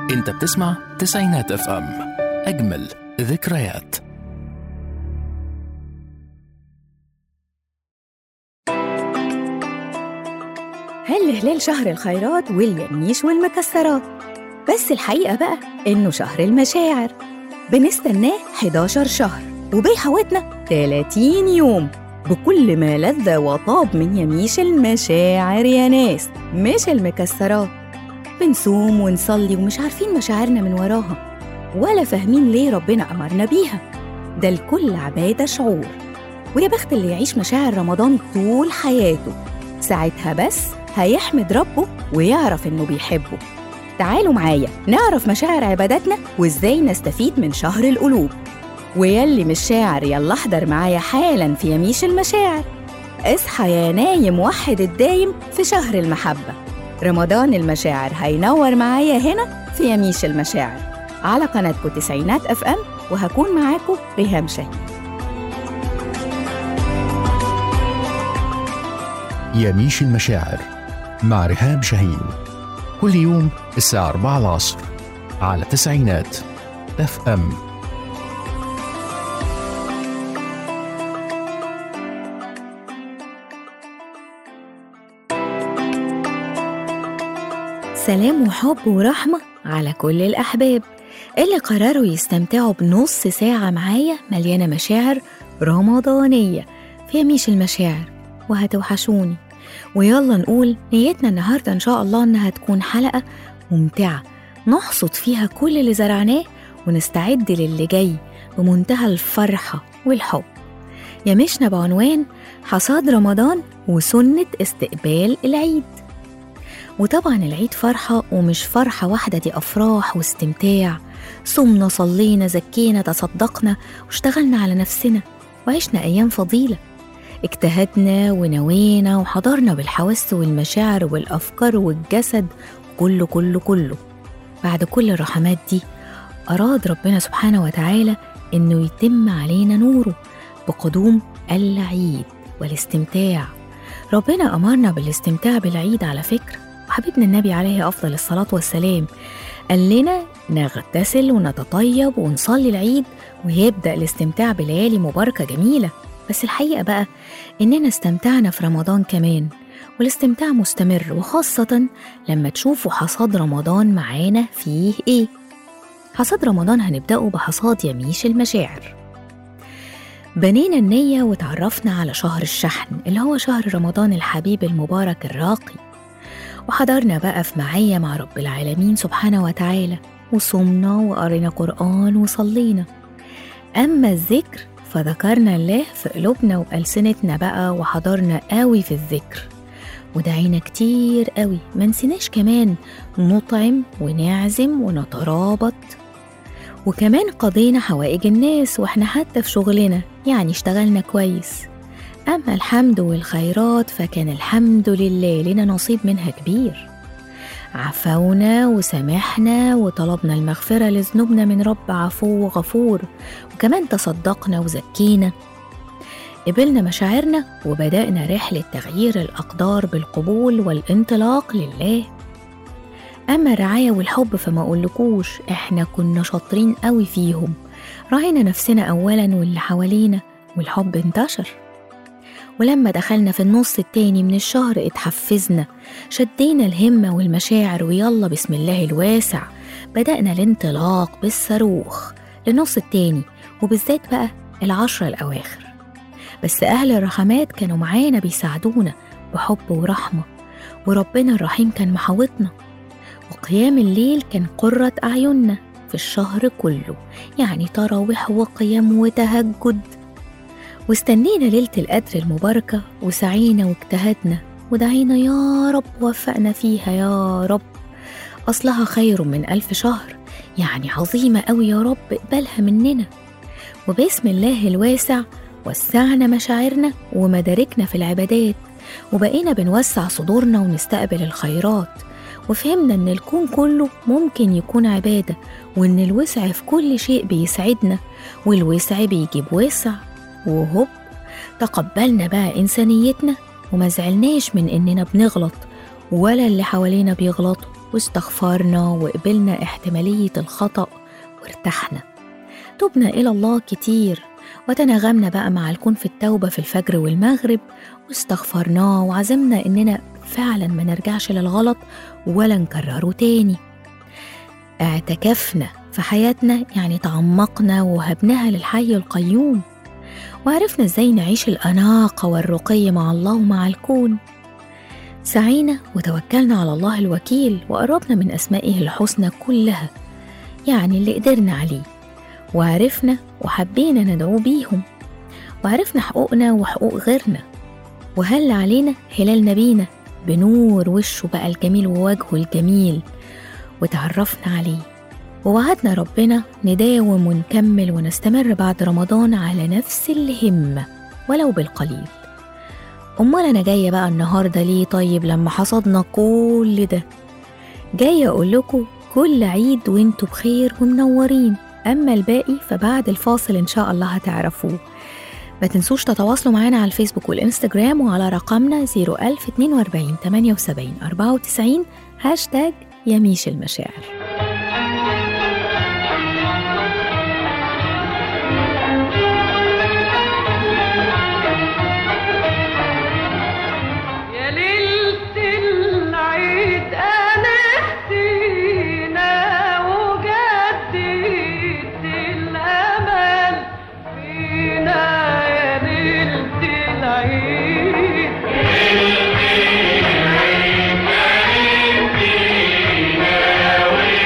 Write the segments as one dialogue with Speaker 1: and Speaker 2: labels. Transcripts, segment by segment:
Speaker 1: انت بتسمع تسعينات اف ام اجمل ذكريات
Speaker 2: هل هلال شهر الخيرات واليميش والمكسرات بس الحقيقة بقى إنه شهر المشاعر بنستناه 11 شهر وبيحوطنا 30 يوم بكل ما لذ وطاب من يميش المشاعر يا ناس مش المكسرات بنصوم ونصلي ومش عارفين مشاعرنا من وراها ولا فاهمين ليه ربنا أمرنا بيها ده الكل عبادة شعور ويا بخت اللي يعيش مشاعر رمضان طول حياته ساعتها بس هيحمد ربه ويعرف إنه بيحبه تعالوا معايا نعرف مشاعر عباداتنا وإزاي نستفيد من شهر القلوب ويلي مش شاعر يلا احضر معايا حالا في يميش المشاعر اصحى يا نايم وحد الدايم في شهر المحبة رمضان المشاعر هينور معايا هنا في يميش المشاعر على قناتكم تسعينات اف ام وهكون معاكم ريهام شاهين
Speaker 1: يميش المشاعر مع رهام شاهين كل يوم الساعة 4 العصر على تسعينات اف ام
Speaker 2: سلام وحب ورحمة على كل الأحباب اللي قرروا يستمتعوا بنص ساعة معايا مليانة مشاعر رمضانية في يميش المشاعر وهتوحشوني ويلا نقول نيتنا النهاردة إن شاء الله إنها تكون حلقة ممتعة نحصد فيها كل اللي زرعناه ونستعد للي جاي بمنتهى الفرحة والحب يمشنا بعنوان حصاد رمضان وسنة استقبال العيد وطبعا العيد فرحة ومش فرحة واحدة دي أفراح واستمتاع صمنا صلينا زكينا تصدقنا واشتغلنا على نفسنا وعشنا أيام فضيلة اجتهدنا ونوينا وحضرنا بالحواس والمشاعر والأفكار والجسد كله كله كله بعد كل الرحمات دي أراد ربنا سبحانه وتعالى إنه يتم علينا نوره بقدوم العيد والاستمتاع ربنا أمرنا بالاستمتاع بالعيد على فكرة وحبيبنا النبي عليه أفضل الصلاة والسلام قال لنا نغتسل ونتطيب ونصلي العيد ويبدأ الاستمتاع بليالي مباركة جميلة بس الحقيقة بقى إننا استمتعنا في رمضان كمان والاستمتاع مستمر وخاصة لما تشوفوا حصاد رمضان معانا فيه إيه حصاد رمضان هنبدأه بحصاد يميش المشاعر بنينا النية وتعرفنا على شهر الشحن اللي هو شهر رمضان الحبيب المبارك الراقي وحضرنا بقى في معية مع رب العالمين سبحانه وتعالى وصمنا وقرينا قرآن وصلينا أما الذكر فذكرنا الله في قلوبنا وألسنتنا بقى وحضرنا قوي في الذكر ودعينا كتير قوي ما نسيناش كمان نطعم ونعزم ونترابط وكمان قضينا حوائج الناس واحنا حتى في شغلنا يعني اشتغلنا كويس أما الحمد والخيرات فكان الحمد لله لنا نصيب منها كبير عفونا وسامحنا وطلبنا المغفرة لذنوبنا من رب عفو وغفور وكمان تصدقنا وزكينا قبلنا مشاعرنا وبدأنا رحلة تغيير الأقدار بالقبول والانطلاق لله أما الرعاية والحب فما أقولكوش إحنا كنا شاطرين قوي فيهم راعينا نفسنا أولا واللي حوالينا والحب انتشر ولما دخلنا في النص التاني من الشهر اتحفزنا شدينا الهمة والمشاعر ويلا بسم الله الواسع بدأنا الانطلاق بالصاروخ للنص التاني وبالذات بقى العشرة الأواخر بس أهل الرحمات كانوا معانا بيساعدونا بحب ورحمة وربنا الرحيم كان محاوطنا وقيام الليل كان قرة أعيننا في الشهر كله يعني تراويح وقيام وتهجد واستنينا ليلة القدر المباركة وسعينا واجتهدنا ودعينا يا رب وفقنا فيها يا رب أصلها خير من ألف شهر يعني عظيمة أوي يا رب اقبلها مننا وباسم الله الواسع وسعنا مشاعرنا ومداركنا في العبادات وبقينا بنوسع صدورنا ونستقبل الخيرات وفهمنا إن الكون كله ممكن يكون عبادة وإن الوسع في كل شيء بيسعدنا والوسع بيجيب وسع وهوب تقبلنا بقى إنسانيتنا وما زعلناش من إننا بنغلط ولا اللي حوالينا بيغلطوا واستغفرنا وقبلنا احتمالية الخطأ وارتحنا تبنا إلى الله كتير وتناغمنا بقى مع الكون في التوبة في الفجر والمغرب واستغفرناه وعزمنا إننا فعلا ما نرجعش للغلط ولا نكرره تاني اعتكفنا في حياتنا يعني تعمقنا وهبناها للحي القيوم وعرفنا ازاي نعيش الأناقة والرقي مع الله ومع الكون سعينا وتوكلنا على الله الوكيل وقربنا من أسمائه الحسنى كلها يعني اللي قدرنا عليه وعرفنا وحبينا ندعو بيهم وعرفنا حقوقنا وحقوق غيرنا وهل علينا هلال نبينا بنور وشه بقى الجميل ووجهه الجميل وتعرفنا عليه ووعدنا ربنا نداوم ونكمل ونستمر بعد رمضان على نفس الهمة ولو بالقليل أمال أنا جاية بقى النهاردة ليه طيب لما حصدنا كل ده جاية أقول لكم كل عيد وانتوا بخير ومنورين أما الباقي فبعد الفاصل إن شاء الله هتعرفوه ما تنسوش تتواصلوا معانا على الفيسبوك والإنستجرام وعلى رقمنا 01042 78 94 هاشتاج يميش المشاعر
Speaker 3: يا ليلة العيد أنستينا وجددت الأمل فينا يا ليلة العيد
Speaker 4: يا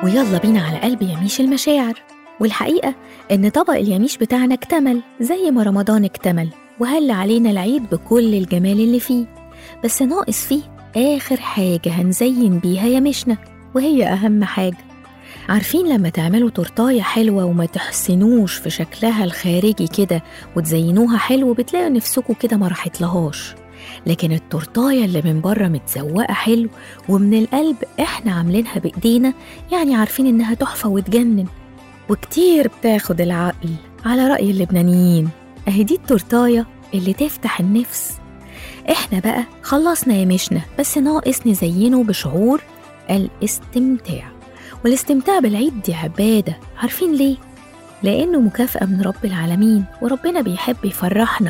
Speaker 2: ويلا بينا على قلب يميش المشاعر والحقيقة إن طبق اليميش بتاعنا اكتمل زي ما رمضان اكتمل وهل علينا العيد بكل الجمال اللي فيه بس ناقص فيه آخر حاجة هنزين بيها يميشنا وهي أهم حاجة عارفين لما تعملوا تورتاية حلوة وما تحسنوش في شكلها الخارجي كده وتزينوها حلو بتلاقوا نفسكوا كده ما راحتلهاش لكن التورتاية اللي من بره متزوقة حلو ومن القلب احنا عاملينها بايدينا يعني عارفين انها تحفة وتجنن وكتير بتاخد العقل على رأي اللبنانيين اهي دي التورتاية اللي تفتح النفس احنا بقى خلصنا يمشنا بس ناقص نزينه بشعور الاستمتاع والاستمتاع بالعيد دي عبادة عارفين ليه؟ لأنه مكافأة من رب العالمين وربنا بيحب يفرحنا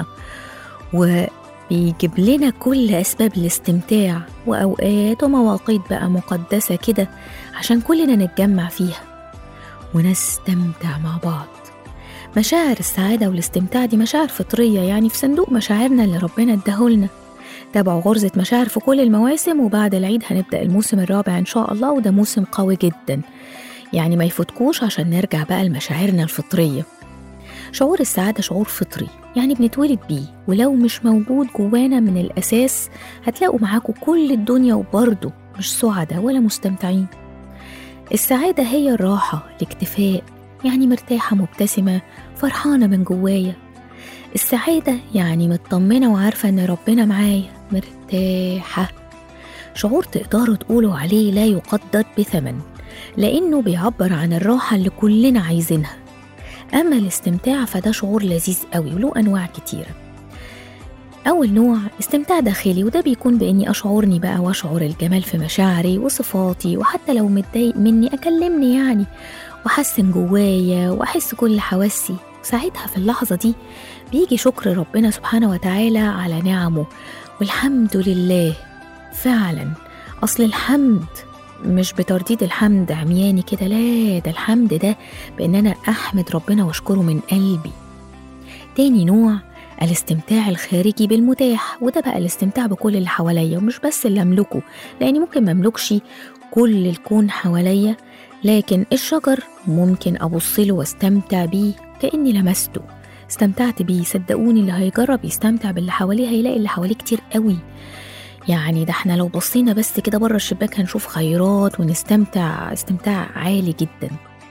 Speaker 2: وبيجيب لنا كل أسباب الاستمتاع وأوقات ومواقيت بقى مقدسة كده عشان كلنا نتجمع فيها ونستمتع مع بعض مشاعر السعادة والاستمتاع دي مشاعر فطرية يعني في صندوق مشاعرنا اللي ربنا اداهولنا تابعوا غرزة مشاعر في كل المواسم وبعد العيد هنبدأ الموسم الرابع إن شاء الله وده موسم قوي جدا يعني ما يفوتكوش عشان نرجع بقى لمشاعرنا الفطرية شعور السعادة شعور فطري يعني بنتولد بيه ولو مش موجود جوانا من الأساس هتلاقوا معاكوا كل الدنيا وبرضه مش سعداء ولا مستمتعين السعادة هي الراحة الاكتفاء يعني مرتاحة مبتسمة فرحانة من جوايا السعادة يعني مطمنة وعارفة إن ربنا معايا مرتاحة شعور تقدروا تقولوا عليه لا يقدر بثمن لأنه بيعبر عن الراحة اللي كلنا عايزينها أما الاستمتاع فده شعور لذيذ قوي وله أنواع كتيرة أول نوع استمتاع داخلي وده بيكون بإني أشعرني بقى وأشعر الجمال في مشاعري وصفاتي وحتى لو متضايق مني أكلمني يعني وأحسن جوايا وأحس كل حواسي ساعتها في اللحظة دي بيجي شكر ربنا سبحانه وتعالى على نعمه والحمد لله فعلا أصل الحمد مش بترديد الحمد عمياني كده لا ده الحمد ده بإن أنا أحمد ربنا وأشكره من قلبي تاني نوع الاستمتاع الخارجي بالمتاح وده بقى الاستمتاع بكل اللي حواليا ومش بس اللي أملكه لأني ممكن مملكش كل الكون حواليا لكن الشجر ممكن أبص له واستمتع بيه كأني لمسته استمتعت بيه صدقوني اللي هيجرب يستمتع باللي حواليه هيلاقي اللي حواليه كتير قوي يعني ده احنا لو بصينا بس كده بره الشباك هنشوف خيرات ونستمتع استمتاع عالي جدا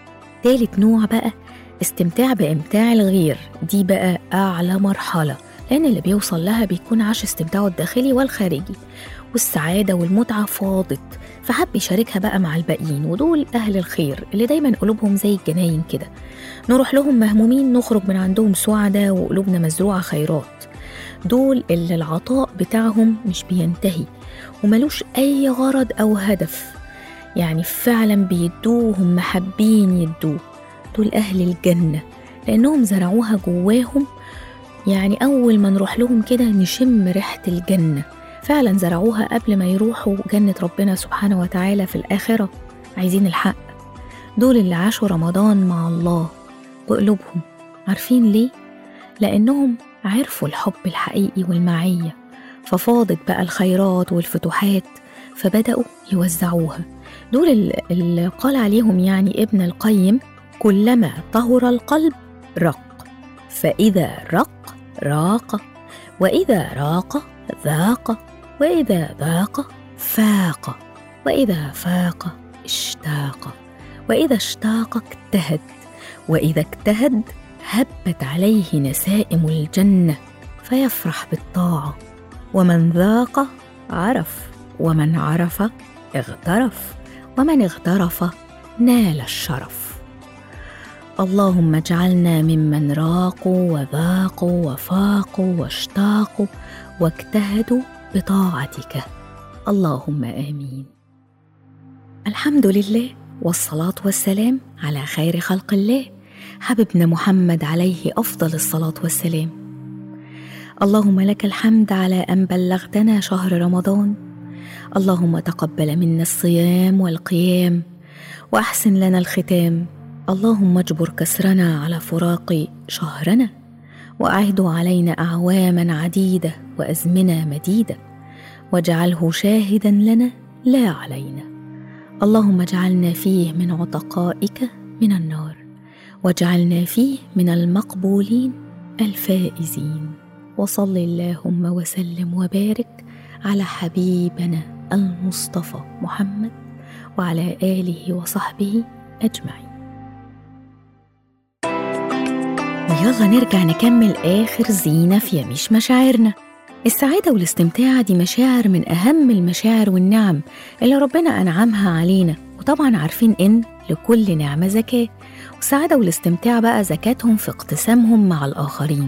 Speaker 2: تالت نوع بقى استمتاع بإمتاع الغير دي بقى أعلى مرحلة لأن اللي بيوصل لها بيكون عاش استمتاعه الداخلي والخارجي والسعادة والمتعة فاضت فحب يشاركها بقى مع الباقيين ودول أهل الخير اللي دايما قلوبهم زي الجناين كده نروح لهم مهمومين نخرج من عندهم سعداء وقلوبنا مزروعة خيرات دول اللي العطاء بتاعهم مش بينتهي وملوش أي غرض أو هدف يعني فعلا بيدوه هم حابين يدوه دول أهل الجنة لأنهم زرعوها جواهم يعني أول ما نروح لهم كده نشم ريحة الجنة فعلا زرعوها قبل ما يروحوا جنة ربنا سبحانه وتعالى في الآخرة عايزين الحق دول اللي عاشوا رمضان مع الله بقلوبهم عارفين ليه؟ لأنهم عرفوا الحب الحقيقي والمعية ففاضت بقى الخيرات والفتوحات فبدأوا يوزعوها دول ال- اللي قال عليهم يعني ابن القيم كلما طهر القلب رق فإذا رق راق وإذا راق ذاق وإذا ذاق فاق وإذا فاق اشتاق وإذا اشتاق اجتهد وإذا اجتهد هبت عليه نسائم الجنة فيفرح بالطاعة ومن ذاق عرف ومن عرف اغترف ومن اغترف نال الشرف اللهم اجعلنا ممن راقوا وذاقوا وفاقوا واشتاقوا واجتهدوا بطاعتك اللهم امين الحمد لله والصلاه والسلام على خير خلق الله حبيبنا محمد عليه افضل الصلاه والسلام اللهم لك الحمد على ان بلغتنا شهر رمضان اللهم تقبل منا الصيام والقيام واحسن لنا الختام اللهم اجبر كسرنا على فراق شهرنا واعهده علينا اعواما عديده وازمنه مديده واجعله شاهدا لنا لا علينا اللهم اجعلنا فيه من عتقائك من النار واجعلنا فيه من المقبولين الفائزين وصل اللهم وسلم وبارك على حبيبنا المصطفى محمد وعلى اله وصحبه اجمعين ويلا نرجع نكمل اخر زينه في يميش مشاعرنا السعاده والاستمتاع دي مشاعر من اهم المشاعر والنعم اللي ربنا انعمها علينا وطبعا عارفين ان لكل نعمه زكاه والسعاده والاستمتاع بقى زكاتهم في اقتسامهم مع الاخرين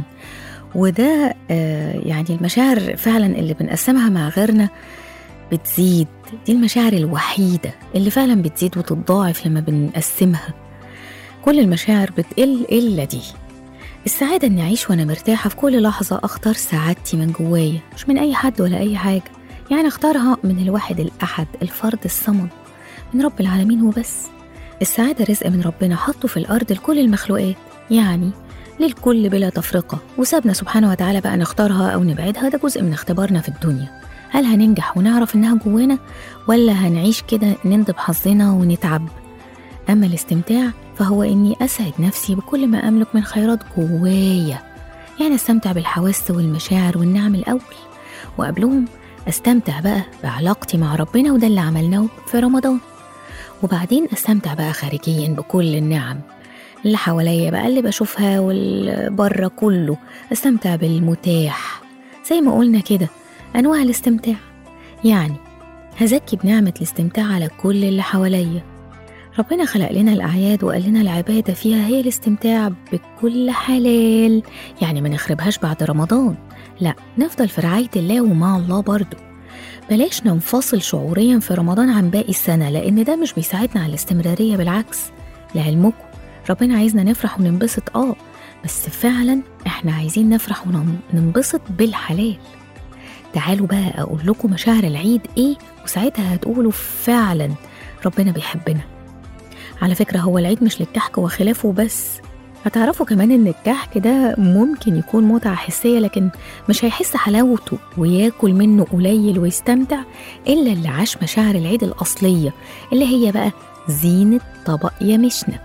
Speaker 2: وده آه، يعني المشاعر فعلا اللي بنقسمها مع غيرنا بتزيد دي المشاعر الوحيدة اللي فعلا بتزيد وتتضاعف لما بنقسمها كل المشاعر بتقل إلا دي السعادة إني أعيش وأنا مرتاحة في كل لحظة أختار سعادتي من جوايا مش من أي حد ولا أي حاجة يعني أختارها من الواحد الأحد الفرد الصمد من رب العالمين وبس السعادة رزق من ربنا حطه في الأرض لكل المخلوقات يعني للكل بلا تفرقة وسابنا سبحانه وتعالى بقى نختارها أو نبعدها ده جزء من اختبارنا في الدنيا هل هننجح ونعرف إنها جوانا ولا هنعيش كده نندب حظنا ونتعب أما الاستمتاع فهو إني أسعد نفسي بكل ما أملك من خيرات جوايا يعني أستمتع بالحواس والمشاعر والنعم الأول وقبلهم أستمتع بقى بعلاقتي مع ربنا وده اللي عملناه في رمضان وبعدين أستمتع بقى خارجيا بكل النعم اللي حواليا بقى اللي بشوفها والبره كله استمتع بالمتاح زي ما قلنا كده انواع الاستمتاع يعني هزكي بنعمة الاستمتاع على كل اللي حواليا ربنا خلق لنا الأعياد وقال لنا العبادة فيها هي الاستمتاع بكل حلال يعني ما نخربهاش بعد رمضان لا نفضل في رعاية الله ومع الله برضه بلاش ننفصل شعوريا في رمضان عن باقي السنة لأن ده مش بيساعدنا على الاستمرارية بالعكس لعلمكم ربنا عايزنا نفرح وننبسط اه بس فعلا احنا عايزين نفرح وننبسط بالحلال تعالوا بقى اقول لكم مشاعر العيد ايه وساعتها هتقولوا فعلا ربنا بيحبنا على فكرة هو العيد مش للكحك وخلافه بس هتعرفوا كمان ان الكحك ده ممكن يكون متعة حسية لكن مش هيحس حلاوته وياكل منه قليل ويستمتع إلا اللي عاش مشاعر العيد الأصلية اللي هي بقى زينة طبق يمشنا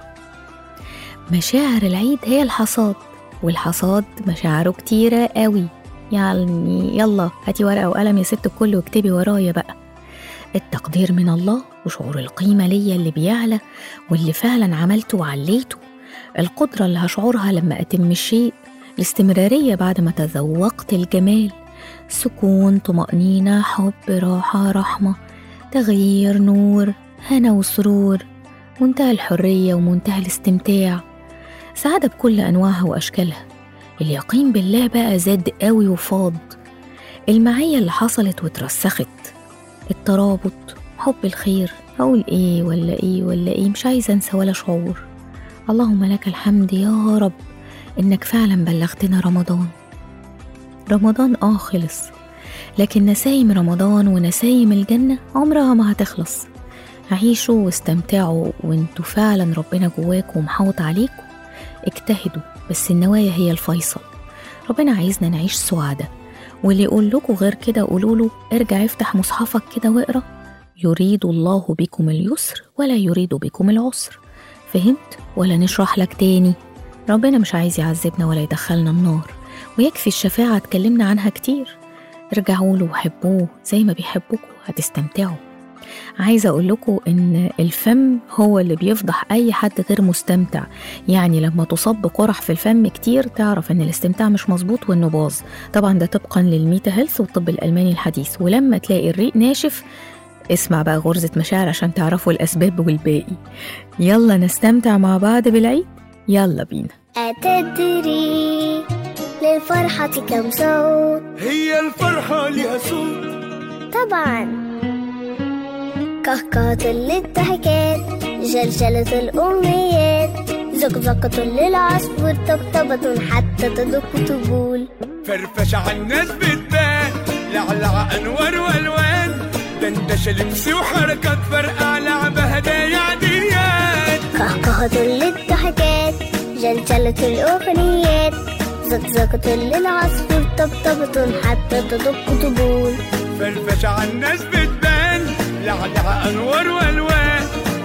Speaker 2: مشاعر العيد هي الحصاد والحصاد مشاعره كتيرة قوي يعني يلا هاتي ورقة وقلم يا ست الكل واكتبي ورايا بقى التقدير من الله وشعور القيمة ليا اللي بيعلى واللي فعلا عملته وعليته القدرة اللي هشعرها لما أتم الشيء الاستمرارية بعد ما تذوقت الجمال سكون طمأنينة حب راحة رحمة تغيير نور هنا وسرور منتهى الحرية ومنتهى الاستمتاع سعادة بكل أنواعها وأشكالها اليقين بالله بقى زاد قوي وفاض المعية اللي حصلت واترسخت الترابط حب الخير أقول إيه ولا إيه ولا إيه مش عايزة أنسى ولا شعور اللهم لك الحمد يا رب إنك فعلا بلغتنا رمضان رمضان آه خلص لكن نسايم رمضان ونسايم الجنة عمرها ما هتخلص عيشوا واستمتعوا وانتوا فعلا ربنا جواكم ومحوط عليكم اجتهدوا بس النوايا هي الفيصل ربنا عايزنا نعيش سعادة واللي يقول لكم غير كده قولوا له ارجع افتح مصحفك كده واقرا يريد الله بكم اليسر ولا يريد بكم العسر فهمت ولا نشرح لك تاني ربنا مش عايز يعذبنا ولا يدخلنا النار ويكفي الشفاعة اتكلمنا عنها كتير ارجعوا له وحبوه زي ما بيحبكم هتستمتعوا عايزة أقول لكم إن الفم هو اللي بيفضح أي حد غير مستمتع يعني لما تصاب بقرح في الفم كتير تعرف إن الاستمتاع مش مظبوط وإنه باظ طبعا ده طبقا للميتا هيلث والطب الألماني الحديث ولما تلاقي الريق ناشف اسمع بقى غرزة مشاعر عشان تعرفوا الأسباب والباقي يلا نستمتع مع بعض بالعيد يلا بينا
Speaker 4: أتدري للفرحة كم صوت
Speaker 5: هي الفرحة لها صوت
Speaker 4: طبعا كهكهة للضحكات جلجلة الأمنيات زقزقة للعصفور طبطبة حتى تدق طبول
Speaker 5: فرفشة على الناس بتبان لعلع أنوار وألوان دندشة لبس وحركات فرقع لعبة هدايا عاديات
Speaker 4: كهكهة للضحكات جلجلة الأغنيات زقزقة للعصفور طبطبة حتى تدق طبول
Speaker 5: فرفشة على الناس بتبان لعلع أنوار وألوان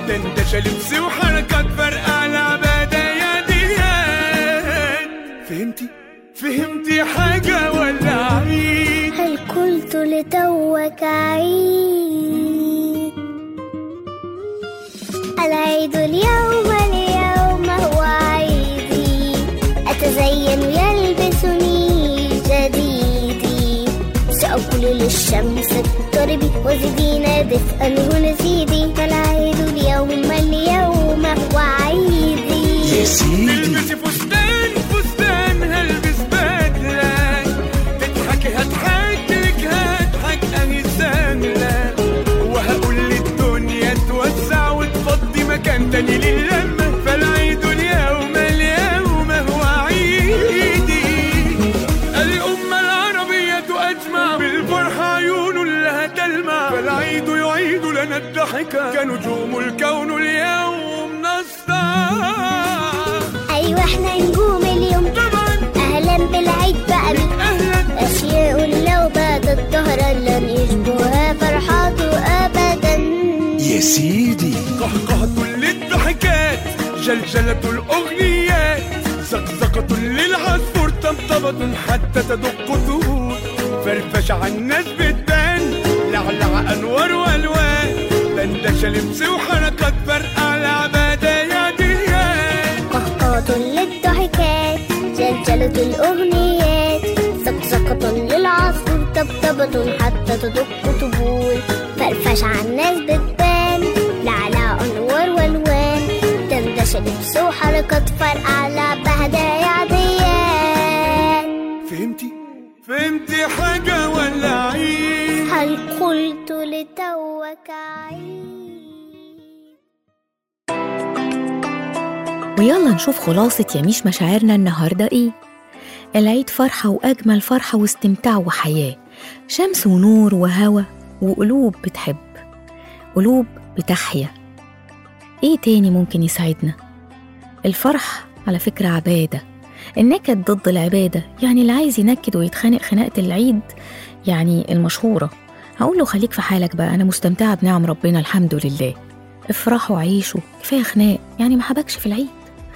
Speaker 5: ده اندشى لبس وحركات فرقع لعبة دياديات فهمتي فهمتي حاجة ولا عيد
Speaker 4: هل قلت لتوك عيد العيد اليوم اليوم هو عيدي أتزين يلبسني جديدي سأقول للشمس اقتربي وزدينا دفئا ونزيدي فالعيد اليوم اليوم هو عيدي
Speaker 1: يا سيدي
Speaker 5: تلبسي فستان فستان هلبس بدلة تضحكي هضحك لك هضحك اهي سهلة وهقول للدنيا توسع وتفضي مكان تاني للمة فالعيد اليوم اليوم هو عيدي الأمة العربية أجمع بالفرحة عيون لها تلمع فالعيد يعيد لنا الضحكة كنجوم الكون اليوم نسطع
Speaker 4: أيوة احنا نجوم اليوم
Speaker 5: طبعا
Speaker 4: أهلا بالعيد بقى من
Speaker 5: اهلا
Speaker 4: أشياء لو باتت ظهرا لن يشبهها فرحاته أبدا
Speaker 1: يا سيدي
Speaker 5: قهقهة للضحكات جلجلة الأغنيات زقزقة للعصفور طبطبة حتى تدق ثور فرفش على الناس بتبان لعلع أنوار وألوان دندشة لبس وحركات فرقع لعبة دياديات
Speaker 4: قهقهة للضحكات جلجلة الأغنيات زقزقة للعصفور طبطبة حتى تدق طبول فرفش على الناس بتبان لعلى أنوار والوان دندشة لبس وحركات فرقع لعبة هدايا عاديات
Speaker 5: فهمتي؟ فهمتي حاجة ولا عيد؟
Speaker 4: هل قلت لتوك عيد
Speaker 2: ويلا نشوف خلاصة يميش مشاعرنا النهاردة إيه العيد فرحة وأجمل فرحة واستمتاع وحياة شمس ونور وهوا وقلوب بتحب قلوب بتحيا إيه تاني ممكن يساعدنا الفرح على فكرة عبادة النكد ضد العبادة يعني اللي عايز ينكد ويتخانق خناقة العيد يعني المشهورة هقول له خليك في حالك بقى أنا مستمتعة بنعم ربنا الحمد لله افرحوا عيشوا كفاية خناق يعني ما حبكش في العيد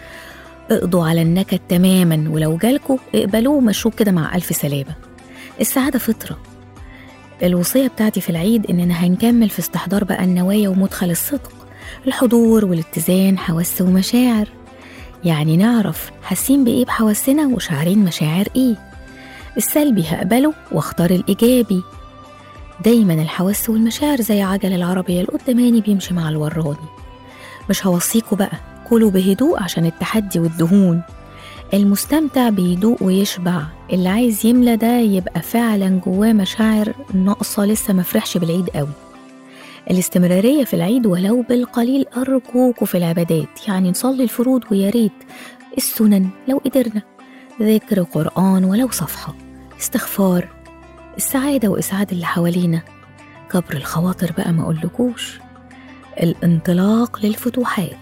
Speaker 2: اقضوا على النكد تماما ولو جالكوا اقبلوه ومشوه كده مع ألف سلامة السعادة فطرة الوصية بتاعتي في العيد إننا هنكمل في استحضار بقى النوايا ومدخل الصدق الحضور والاتزان حواس ومشاعر يعني نعرف حاسين بإيه بحواسنا وشاعرين مشاعر إيه السلبي هقبله واختار الإيجابي دايما الحواس والمشاعر زي عجل العربية القداماني بيمشي مع الوراني مش هوصيكوا بقى كلوا بهدوء عشان التحدي والدهون المستمتع بيدوق ويشبع اللي عايز يملى ده يبقى فعلا جواه مشاعر ناقصة لسه مفرحش بالعيد قوي الاستمرارية في العيد ولو بالقليل أرجوكوا في العبادات يعني نصلي الفروض ويا ريت السنن لو قدرنا ذكر قرآن ولو صفحة استغفار السعادة وإسعاد اللي حوالينا كبر الخواطر بقى ما أقولكوش الانطلاق للفتوحات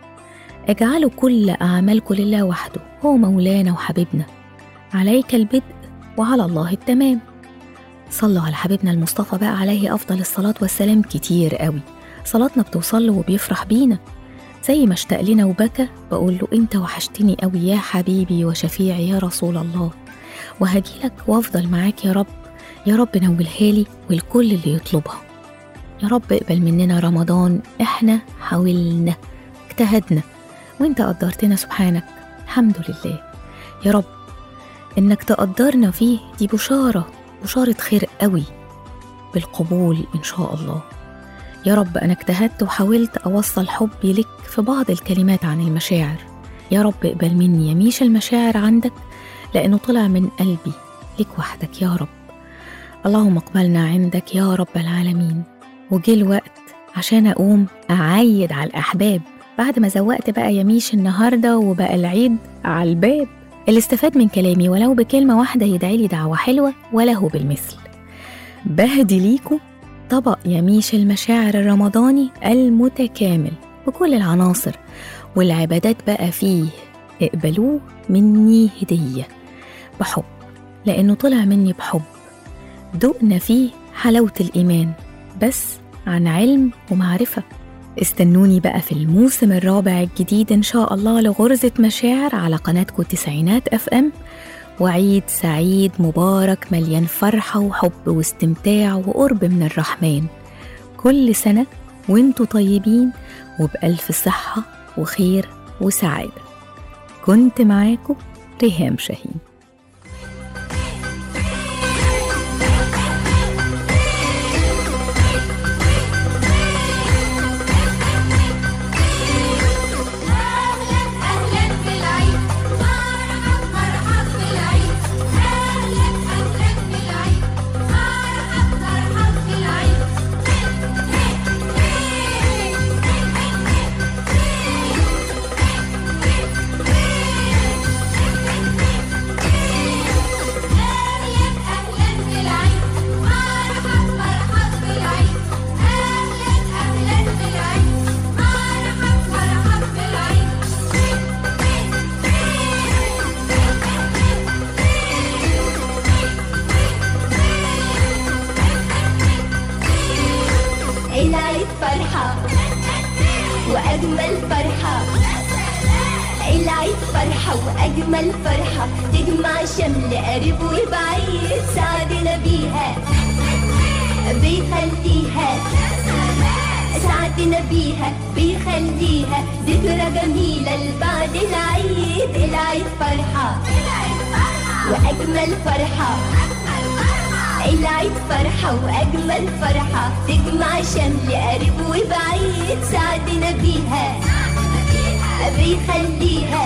Speaker 2: اجعلوا كل أعمالكم لله وحده هو مولانا وحبيبنا عليك البدء وعلى الله التمام صلوا على حبيبنا المصطفى بقى عليه أفضل الصلاة والسلام كتير قوي صلاتنا بتوصل له وبيفرح بينا زي ما اشتاق لنا وبكى بقول له انت وحشتني قوي يا حبيبي وشفيعي يا رسول الله وهجيلك وافضل معاك يا رب يا رب نولها لي والكل اللي يطلبها يا رب اقبل مننا رمضان احنا حاولنا اجتهدنا وانت قدرتنا سبحانك الحمد لله يا رب انك تقدرنا فيه دي بشارة بشارة خير قوي بالقبول ان شاء الله يا رب انا اجتهدت وحاولت اوصل حبي لك في بعض الكلمات عن المشاعر يا رب اقبل مني يميش المشاعر عندك لانه طلع من قلبي لك وحدك يا رب اللهم اقبلنا عندك يا رب العالمين وجه الوقت عشان اقوم اعيد على الاحباب بعد ما زوقت بقى يميش النهارده وبقى العيد على الباب اللي استفاد من كلامي ولو بكلمة واحدة يدعي لي دعوة حلوة وله بالمثل بهدي ليكم طبق يميش المشاعر الرمضاني المتكامل بكل العناصر والعبادات بقى فيه اقبلوه مني هدية بحب لأنه طلع مني بحب دقنا فيه حلاوة الإيمان بس عن علم ومعرفة استنوني بقى في الموسم الرابع الجديد إن شاء الله لغرزة مشاعر على قناتكم تسعينات أف أم وعيد سعيد مبارك مليان فرحة وحب واستمتاع وقرب من الرحمن كل سنة وانتوا طيبين وبألف صحة وخير وسعادة كنت معاكم ريهام شاهين
Speaker 6: أهلا أهلا بالعيد مرحب مرحب بالعيد أهلا أهلا بالعيد مرحب مرحب بالعيد أهلا أهلا بالعيد مرحب مرحب بالعيد أهلا أهلا بالعيد مرحب مرحب بالعيد
Speaker 7: العيد فرحة وأجمل فرحة العيد فرحة وأجمل فرحة تجمع شمل قريب وبعيد سعدنا بيها بيخليها سعدنا بيها بيخليها ذكرى جميلة لبعد العيد العيد فرحة وأجمل فرحة العيد فرحة وأجمل فرحة تجمع شمل قريب وبعيد سعدنا بيها بيخليها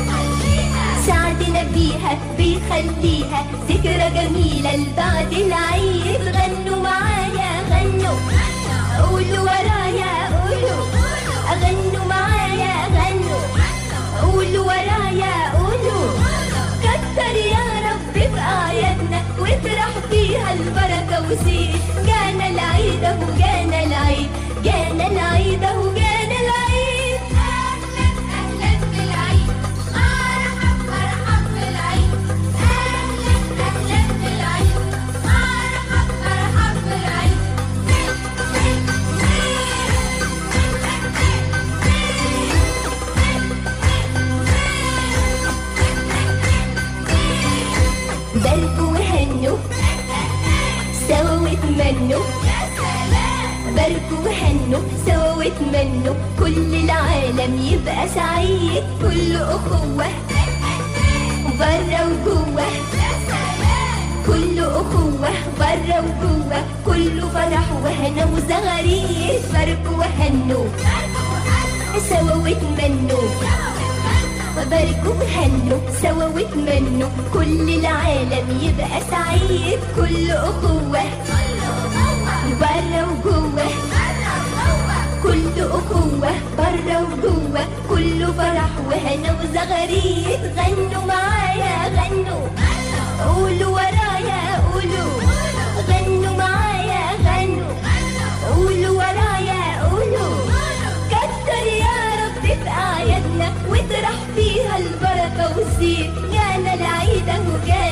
Speaker 7: سعدنا بيها بيخليها ذكرى جميلة لبعد العيد غنوا معايا غنوا قولوا ورايا قولوا غنوا معايا غنوا قولوا ورايا قولوا كتر يا رب في أعيادنا واطرح فيها البركة وزيد جانا العيد أهو جانا العيد جانا العيد أهو جانا العيد
Speaker 6: أهلا أهلا بالعيد مرحب مرحب بالعيد أهلا أهلا بالعيد مرحب مرحب بالعيد
Speaker 7: باركوا وهنوا سوا واتمنوا باركوا وهنوا سوا واتمنوا كل العالم يبقى سعيد كل أخوة برا وجوه كل أخوة برا وجوه كله فرح وهنا وزغاريد باركوا وهنوا سوا واتمنوا وباركوا وهنوا سوا واتمنوا كل العالم يبقى سعيد كل أخوة برا وجوه كل أخوة برا وجوه كله فرح وهنا وزغاريد غنوا معايا غنوا قولوا ورايا قولوا غنوا معايا غنوا قولوا ورايا قولوا كتر يا رب في أعيادنا واطرح فيها البركة والزين جانا العيد أهو جانا